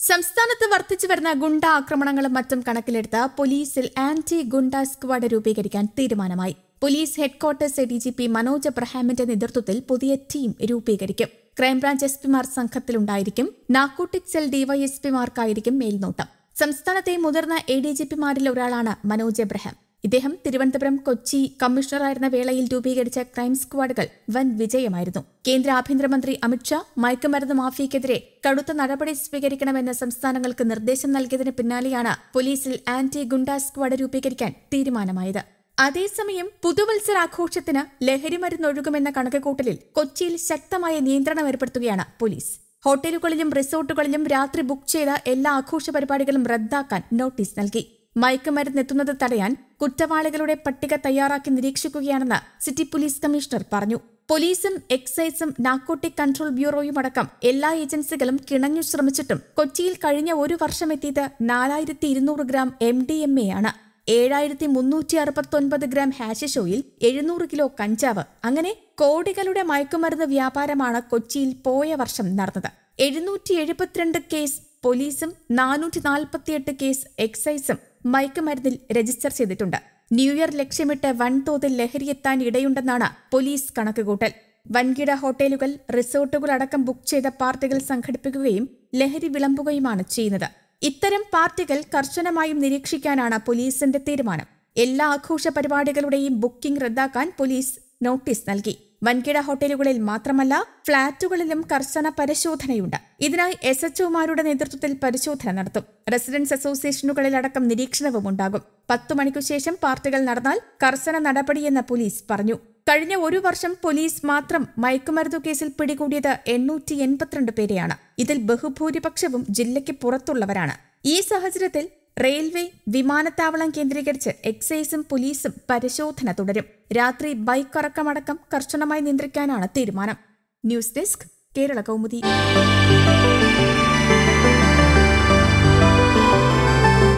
സംസ്ഥാനത്ത് വർദ്ധിച്ചു വരുന്ന ഗുണ്ട ആക്രമണങ്ങളും മറ്റും കണക്കിലെടുത്ത് പോലീസിൽ ആന്റി ഗുണ്ട സ്ക്വാഡ് രൂപീകരിക്കാൻ തീരുമാനമായി police headquarters A D G P Manoj എബ്രഹാമിന്റെ നേതൃത്വത്തിൽ പുതിയ ടീം രൂപീകരിക്കും ക്രൈംബ്രാഞ്ച് എസ് പിമാർ സംഘത്തിലുണ്ടായിരിക്കും നാർക്കോട്ടിക് സെൽ ഡിവൈഎസ്പിമാർക്കായിരിക്കും മേൽനോട്ടം സംസ്ഥാനത്തെ മുതിർന്ന എ ഡി ജി പിമാരിൽ ഒരാളാണ് മനോജ് എബ്രഹാം ഇദ്ദേഹം തിരുവനന്തപുരം കൊച്ചി കമ്മീഷണറായിരുന്ന വേളയിൽ രൂപീകരിച്ച ക്രൈം സ്ക്വാഡുകൾ വൻ വിജയമായിരുന്നു കേന്ദ്ര ആഭ്യന്തരമന്ത്രി അമിത്ഷാ മയക്കുമരുന്ന് മാഫിയക്കെതിരെ കടുത്ത നടപടി സ്വീകരിക്കണമെന്ന് സംസ്ഥാനങ്ങൾക്ക് നിർദ്ദേശം നൽകിയതിന് പിന്നാലെയാണ് പോലീസിൽ ആന്റി ഗുണ്ട സ്ക്വാഡ് രൂപീകരിക്കാൻ തീരുമാനമായത് അതേസമയം പുതുവത്സരാഘോഷത്തിന് ലഹരിമരുന്നൊഴുകുമെന്ന കണക്കുകൂട്ടലിൽ കൊച്ചിയിൽ ശക്തമായ നിയന്ത്രണം ഏർപ്പെടുത്തുകയാണ് പോലീസ് ഹോട്ടലുകളിലും റിസോർട്ടുകളിലും രാത്രി ബുക്ക് ചെയ്ത എല്ലാ ആഘോഷ പരിപാടികളും റദ്ദാക്കാൻ നോട്ടീസ് നൽകി മയക്കുമരുന്ന് എത്തുന്നത് തടയാൻ കുറ്റവാളികളുടെ പട്ടിക തയ്യാറാക്കി നിരീക്ഷിക്കുകയാണെന്ന് സിറ്റി പോലീസ് കമ്മീഷണർ പറഞ്ഞു പോലീസും എക്സൈസും നാർക്കോട്ടിക് കൺട്രോൾ ബ്യൂറോയും അടക്കം എല്ലാ ഏജൻസികളും കിണഞ്ഞു ശ്രമിച്ചിട്ടും കൊച്ചിയിൽ കഴിഞ്ഞ ഒരു വർഷം എത്തിയത് നാലായിരത്തി ഇരുന്നൂറ് gram M D M A ആണ് ഏഴായിരത്തി മുന്നൂറ്റി അറുപത്തൊൻപത് ഗ്രാം ഹാഷിഷ് ഓയിൽ എഴുന്നൂറ് കിലോ കഞ്ചാവ് അങ്ങനെ കോടികളുടെ മയക്കുമരുന്ന് വ്യാപാരമാണ് കൊച്ചിയിൽ പോയ വർഷം നടന്നത് എഴുന്നൂറ്റി എഴുപത്തിരണ്ട് കേസ് പോലീസും നാനൂറ്റി നാൽപ്പത്തിയെട്ട് കേസ് എക്സൈസും മയക്കുമരുന്നിൽ രജിസ്റ്റർ ചെയ്തിട്ടുണ്ട് ന്യൂ ഇയർ ലക്ഷ്യമിട്ട് വൻതോതിൽ ലഹരിയെത്താൻ ഇടയുണ്ടെന്നാണ് പോലീസ് കണക്കുകൂട്ടൽ വൻകിട ഹോട്ടലുകൾ റിസോർട്ടുകൾ അടക്കം ബുക്ക് ചെയ്ത പാർട്ടികൾ സംഘടിപ്പിക്കുകയും ലഹരി വിളമ്പുകയുമാണ് ചെയ്യുന്നത് ഇത്തരം പാർട്ടികൾ കർശനമായും നിരീക്ഷിക്കാനാണ് പോലീസിന്റെ തീരുമാനം എല്ലാ ആഘോഷ പരിപാടികളുടെയും ബുക്കിംഗ് റദ്ദാക്കാൻ പോലീസ് നോട്ടീസ് നൽകി വൻകിട ഹോട്ടലുകളിൽ മാത്രമല്ല ഫ്ളാറ്റുകളിലും കർശന പരിശോധനയുണ്ട് ഇതിനായി എസ് എച്ച്ഒമാരുടെ നേതൃത്വത്തിൽ പരിശോധന നടത്തും റെസിഡൻസ് അസോസിയേഷനുകളിലടക്കം നിരീക്ഷണവും ഉണ്ടാകും പത്തു മണിക്കു ശേഷം പാർട്ടികൾ നടന്നാൽ കർശന നടപടിയെന്ന് പോലീസ് പറഞ്ഞു കഴിഞ്ഞ ഒരു വർഷം പോലീസ് മാത്രം മയക്കുമരുന്നു കേസിൽ പിടികൂടിയത് എണ്ണൂറ്റി എൺപത്തിരണ്ട് പേരെയാണ് ഇതിൽ ബഹുഭൂരിപക്ഷവും ജില്ലയ്ക്ക് പുറത്തുള്ളവരാണ് ഈ സാഹചര്യത്തിൽ റെയിൽവേ വിമാനത്താവളം കേന്ദ്രീകരിച്ച് എക്സൈസും പോലീസും പരിശോധന തുടരും രാത്രി ബൈക്ക് അടക്കമടക്കം കർശനമായി നിയന്ത്രിക്കാനാണ് തീരുമാനം ന്യൂസ് ഡെസ്ക് കേരള കൗമുദി